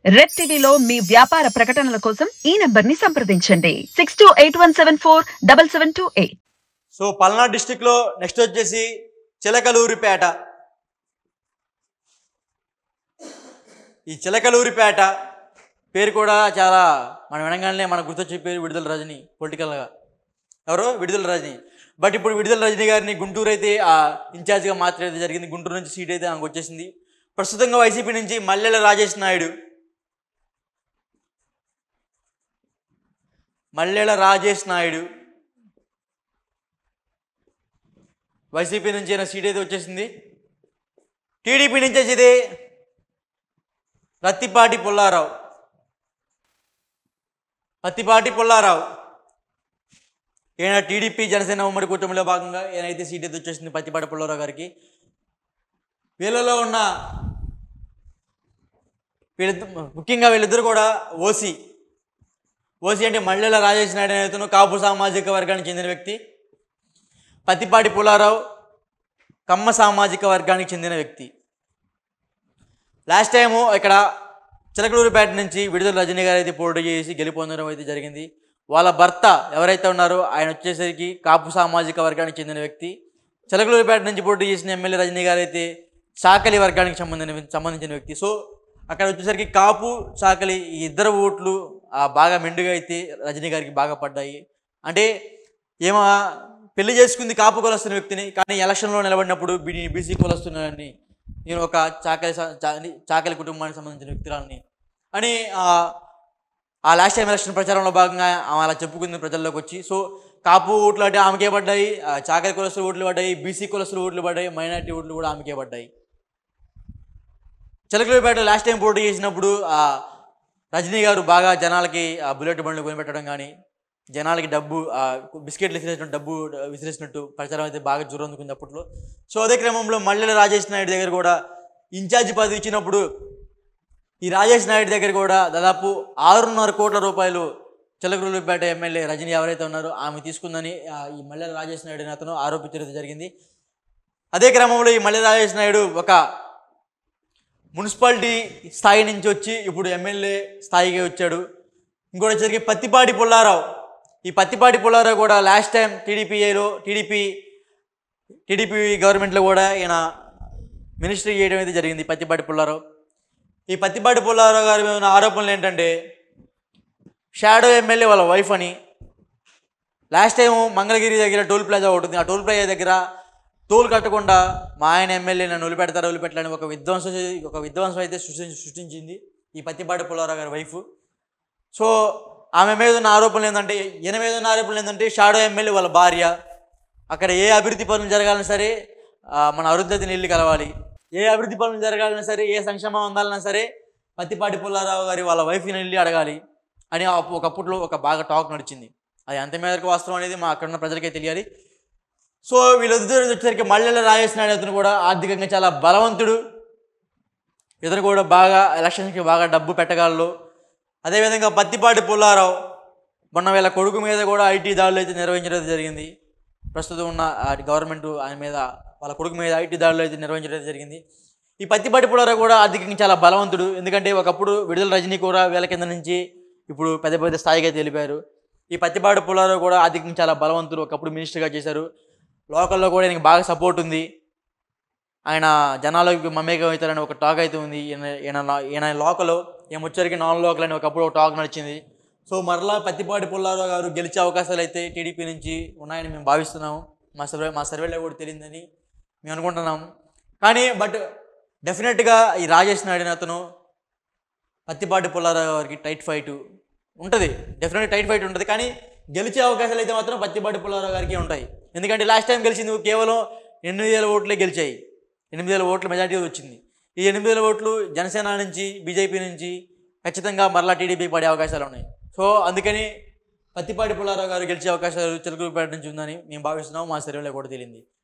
red టీవీలో మీ వ్యాపార ప్రకటనల కోసం ఈ నెంబర్ ని సంప్రదించండి six two eight one seven four double seven two eight so Palnadu డిస్టిక్లో నెక్స్ట్ వచ్చేసి చిలకలూరిపేట ఈ చిలకలూరిపేట పేరు కూడా చాలా మనం వినగానే మనకు గుర్తొచ్చే పేరు విడుదల రజని పొలిటికల్గా ఎవరు విడుదల రజని బట్ ఇప్పుడు విడుదల రజని గారిని గుంటూరు అయితే ఆ ఇన్ఛార్జ్గా మాత్రమే జరిగింది గుంటూరు నుంచి సీట్ అయితే ఆమెకు వచ్చేసింది ప్రస్తుతంగా వైసీపీ నుంచి మల్లెల రాజేష్ నాయుడు మల్లెల రాజేష్ నాయుడు వైసీపీ నుంచి అయినా సీట్ అయితే వచ్చేసింది టీడీపీ నుంచి వచ్చేది రత్తిపాటి పుల్లారావు పత్తిపాటి పుల్లారావు ఈయన టీడీపీ జనసేన ఉమ్మడి కూటమిలో భాగంగా ఈయనైతే సీట్ అయితే వచ్చేసింది పత్తిపాటి పుల్లారావు గారికి వీళ్ళలో ఉన్న వీళ్ళిద్దరు ముఖ్యంగా వీళ్ళిద్దరు కూడా ఓసీ ఓసీ అంటే మల్లెల రాజేష్ నాయుడు అనే అతను కాపు సామాజిక వర్గానికి చెందిన వ్యక్తి పత్తిపాటి పుల్లారావు కమ్మ సామాజిక వర్గానికి చెందిన వ్యక్తి లాస్ట్ టైము ఇక్కడ చిలకలూరుపేట నుంచి విడుదల రజనీ గారు అయితే పోటీ చేసి గెలుపొందడం అయితే జరిగింది వాళ్ళ భర్త ఎవరైతే ఉన్నారో ఆయన వచ్చేసరికి కాపు సామాజిక వర్గానికి చెందిన వ్యక్తి చిలకలూరుపేట నుంచి పోటీ చేసిన ఎమ్మెల్యే రజనీ గారు అయితే చాకలి వర్గానికి సంబంధించిన సంబంధించిన వ్యక్తి సో అక్కడ వచ్చేసరికి కాపు చాకలి ఈ ఇద్దరు ఓట్లు ఆ, బాగా మెండుగా అయితే రజనీ గారికి బాగా పడ్డాయి అంటే ఏమో పెళ్లి చేసుకుంది కాపు కొలస్తున్న వ్యక్తిని కానీ ఎలక్షన్లో నిలబడినప్పుడు బీ బీసీ కొలస్తున్నానని నేను ఒక చాకలి స- చా- చాకలి కుటుంబానికి సంబంధించిన వ్యక్తురాలని అని ఆ, ఆ లాస్ట్ టైం ఎలక్షన్ ప్రచారంలో భాగంగా ఆమె అలా చెప్పుకుంది ప్రజల్లోకి వచ్చి సో కాపు ఓట్లు అంటే ఆమెకే పడ్డాయి ఆ, చాకలి కులస్తుల ఓట్లు పడ్డాయి బీసీ కులస్తుల ఓట్లు పడ్డాయి మైనార్టీ ఓట్లు కూడా ఆమెకే పడ్డాయి చిలకలపేట లాస్ట్ టైం పోటీ చేసినప్పుడు ఆ రజనీ గారు బాగా జనాలకి ఆ బుల్లెట్ బండ్లు కొనిపెట్టడం కానీ జనాలకి డబ్బు ఆ బిస్కెట్లు విసిరేసినట్టు డబ్బు విసిరేసినట్టు ప్రచారం అయితే బాగా జోరందుకుంది అప్పట్లో సో అదే క్రమంలో మల్లెల రాజేష్ నాయుడు దగ్గర కూడా ఇన్ఛార్జి పదవి ఇచ్చినప్పుడు ఈ రాజేష్ నాయుడు దగ్గర కూడా దాదాపు ఆరున్నర కోట్ల రూపాయలు చిలకలూరుపేట ఎమ్మెల్యే రజనీ ఎవరైతే ఉన్నారో ఆమె తీసుకుందని ఆ, ఈ మల్లెల రాజేష్ నాయుడు అనే అతను ఆరోపించడం జరిగింది అదే క్రమంలో ఈ మల్లెల రాజేష్ నాయుడు ఒక మున్సిపాలిటీ స్థాయి నుంచి వచ్చి ఇప్పుడు ఎమ్మెల్యే స్థాయికి వచ్చాడు ఇంకోటి వచ్చేసరికి పత్తిపాటి పుల్లారావు ఈ పత్తిపాటి పుల్లారావు కూడా లాస్ట్ టైం టీడీపీఏలో టీడీపీ టీడీపీ గవర్నమెంట్లో కూడా ఈయన మినిస్ట్రీ చేయడం అయితే జరిగింది పత్తిపాటి పుల్లారావు ఈ పత్తిపాటి పుల్లారావు గారి మీద ఉన్న ఆరోపణలు ఏంటంటే షాడో ఎమ్మెల్యే వాళ్ళ వైఫ్ అని లాస్ట్ టైం మంగళగిరి దగ్గర టోల్ ప్లాజా ఒకటి ఉంది ఆ టోల్ ప్లాజా దగ్గర టోల్ కట్టకుండా మా ఆయన ఎమ్మెల్యే నన్ను వదిలిపెడతారు వదిలిపెట్టాలని ఒక విధ్వంసం చే- ఒక విధ్వంసం అయితే సృష్టించి సృష్టించింది ఈ పత్తిపాటి పుల్లారావు గారి వైఫ్ సో ఆమె మీద ఉన్న ఆరోపణలు ఏంటంటే ఈయన మీద ఉన్న ఆరోపణలు ఏంటంటే షాడో ఎమ్మెల్యే వాళ్ళ భార్య అక్కడ ఏ అభివృద్ధి పనులు జరగాలన్నా సరే ఆ, మన అరుంధతిని ఇల్లు కలవాలి ఏ అభివృద్ధి పనులు జరగాలన్నా సరే ఏ సంక్షేమం అందాలన్నా సరే పత్తిపాటి పుల్లారావు గారి వాళ్ళ వైఫ్ని వెళ్ళి అడగాలి అని ఆ- ఒకప్పట్లో ఒక బాగా టాక్ నడిచింది అది ఎంత మేరకు వాస్తవం అనేది మా అక్కడ ఉన్న ప్రజలకే తెలియాలి సో వీళ్ళిద్దరు వచ్చేసరికి మల్లెల రాజేష్ నాయుడు అతను కూడా ఆర్థికంగా చాలా బలవంతుడు ఇతను కూడా బాగా ఎలక్షన్స్కి బాగా డబ్బు పెట్టగలరు అదేవిధంగా పత్తిపాటి పుల్లారావు మొన్న వీళ్ళ కొడుకు మీద కూడా ఐటీ దాడులు అయితే నిర్వహించడం జరిగింది ప్రస్తుతం ఉన్న ఆ గవర్నమెంట్ ఆయన మీద వాళ్ళ కొడుకు మీద ఐటీ దాడులు అయితే నిర్వహించడం జరిగింది ఈ పత్తిపాటి పుల్లారావు కూడా ఆర్థికంగా చాలా బలవంతుడు ఎందుకంటే ఒకప్పుడు విడుదల రజనీ కూడా వీళ్ళ కింద నుంచి ఇప్పుడు పెద్ద పెద్ద స్థాయికి అయితే వెళ్ళిపోయారు ఈ పత్తిపాటి పుల్లారావు కూడా ఆర్థికంగా చాలా బలవంతుడు ఒకప్పుడు మినిస్టర్గా చేశారు లోకల్లో కూడా ఆయనకి బాగా సపోర్ట్ ఉంది ఆయన జనాలకు మమేకం అవుతారని ఒక టాక్ అయితే ఉంది ఈయన ఈయన లో- ఈయన లోకల్ ఏమొచ్చరికి నాన్ లోకల్ అని ఒకప్పుడు ఒక టాక్ నడిచింది సో మరలా పత్తిపాటి పుల్లారావు గారు గెలిచే అవకాశాలు అయితే టీడీపీ నుంచి ఉన్నాయని మేము భావిస్తున్నాము మా సర్వే మా సర్వేలో కూడా తెలియదని మేము అనుకుంటున్నాము కానీ బట్ డెఫినెట్గా ఈ రాజేష్ నాయుడు అనే అతను పత్తిపాటి పుల్లారావు గారికి టైట్ ఫైట్ ఉంటుంది డెఫినెట్గా టైట్ ఫైట్ ఉంటుంది కానీ గెలిచే అవకాశాలు అయితే మాత్రం పత్తిపాటి పుల్లారావు గారికి ఉంటాయి ఎందుకంటే లాస్ట్ టైం గెలిచింది కేవలం ఎనిమిది వేల ఓట్లే గెలిచాయి ఎనిమిది వేల ఓట్ల మెజార్టీ వచ్చింది ఈ ఎనిమిది వేల ఓట్లు జనసేన నుంచి బీజేపీ నుంచి ఖచ్చితంగా మరలా టీడీపీ పడే అవకాశాలు ఉన్నాయి సో అందుకని పత్తిపాటి పుల్లారావు గారు గెలిచే అవకాశాలు చిలకలూరుపేట నుంచి ఉందని మేము భావిస్తున్నాం మా సర్వేలో కూడా తెలియంది